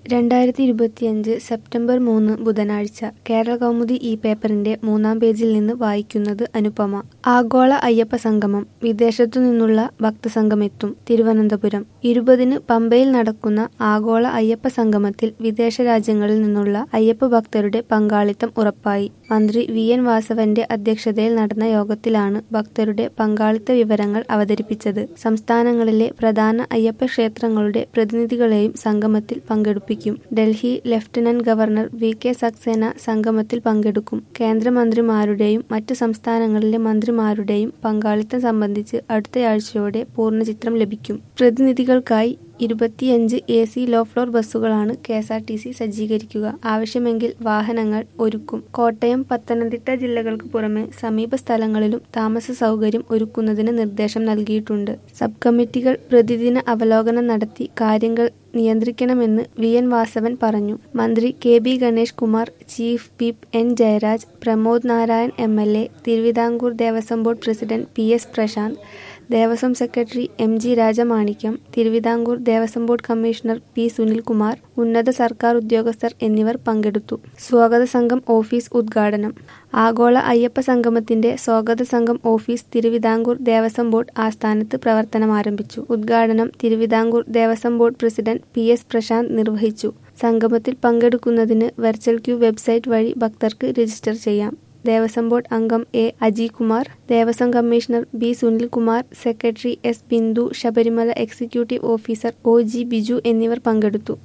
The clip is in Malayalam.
രണ്ടായിരത്തി ഇരുപത്തിയഞ്ച് സെപ്റ്റംബർ മൂന്ന് ബുധനാഴ്ച കേരള കൗമുദി ഈ പേപ്പറിന്റെ മൂന്നാം പേജിൽ നിന്ന് വായിക്കുന്നത് അനുപമ ആഗോള അയ്യപ്പ സംഗമം വിദേശത്തു നിന്നുള്ള ഭക്തസംഘമെത്തും തിരുവനന്തപുരം ഇരുപതിന് പമ്പയിൽ നടക്കുന്ന ആഗോള അയ്യപ്പ സംഗമത്തിൽ വിദേശ രാജ്യങ്ങളിൽ നിന്നുള്ള അയ്യപ്പ ഭക്തരുടെ പങ്കാളിത്തം ഉറപ്പായി മന്ത്രി വി എൻ വാസവന്റെ അധ്യക്ഷതയിൽ നടന്ന യോഗത്തിലാണ് ഭക്തരുടെ പങ്കാളിത്ത വിവരങ്ങൾ അവതരിപ്പിച്ചത് സംസ്ഥാനങ്ങളിലെ പ്രധാന അയ്യപ്പ ക്ഷേത്രങ്ങളുടെ പ്രതിനിധികളെയും സംഗമത്തിൽ പങ്കെടുപ്പിക്കും Delhi lieutenant governor V K Saxena സംഗമത്തിൽ പങ്കെടുക്കും കേന്ദ്രമന്ത്രിമാരുടെയും മറ്റ് സംസ്ഥാനങ്ങളിലെ മന്ത്രിമാരുടെയും പങ്കാളിത്തം സംബന്ധിച്ച് അടുത്തയാഴ്ചയോടെ പൂർണ്ണചിത്രം ലഭിക്കും പ്രതിനിധികൾക്കായി ഇരുപത്തിയഞ്ച് എ സി ലോ ഫ്ലോർ ബസ്സുകളാണ് K S R T C സജ്ജീകരിക്കുക ആവശ്യമെങ്കിൽ വാഹനങ്ങൾ ഒരുക്കും കോട്ടയം പത്തനംതിട്ട ജില്ലകൾക്ക് പുറമെ സമീപ സ്ഥലങ്ങളിലും താമസ സൗകര്യം ഒരുക്കുന്നതിന് നിർദ്ദേശം നൽകിയിട്ടുണ്ട് സബ് കമ്മിറ്റികൾ പ്രതിദിന അവലോകനം നടത്തി കാര്യങ്ങൾ നിയന്ത്രിക്കണമെന്ന് വി എൻ വാസവൻ പറഞ്ഞു മന്ത്രി K B Ganesh Kumar chief whip N Jayaraj Pramod Narayan M L A Thiruvithamkoor Devaswom board president P S Prasanth Devaswom secretary M G Rajamanickam Thiruvithamkoor Devaswom board commissioner P Sunilkumar ഉന്നത സർക്കാർ ഉദ്യോഗസ്ഥർ എന്നിവർ പങ്കെടുത്തു സ്വാഗത സംഘം ഓഫീസ് ഉദ്ഘാടനം ആഗോള അയ്യപ്പ സംഗമത്തിന്റെ സ്വാഗത സംഘം ഓഫീസ് തിരുവിതാംകൂർ ദേവസ്വം ബോർഡ് ആസ്ഥാനത്ത് പ്രവർത്തനം ആരംഭിച്ചു ഉദ്ഘാടനം Thiruvithamkoor Devaswom board president P S Prasanth നിർവഹിച്ചു സംഗമത്തിൽ പങ്കെടുക്കുന്നതിന് വെർച്വൽ ക്യൂ വെബ്സൈറ്റ് വഴി ഭക്തർക്ക് രജിസ്റ്റർ ചെയ്യാം ദേവസ്വം ബോർഡ് അംഗം A Ajikumar Devaswom commissioner B Sunilkumar secretary S Bindu Sabarimala executive officer O G Biju എന്നിവർ പങ്കെടുത്തു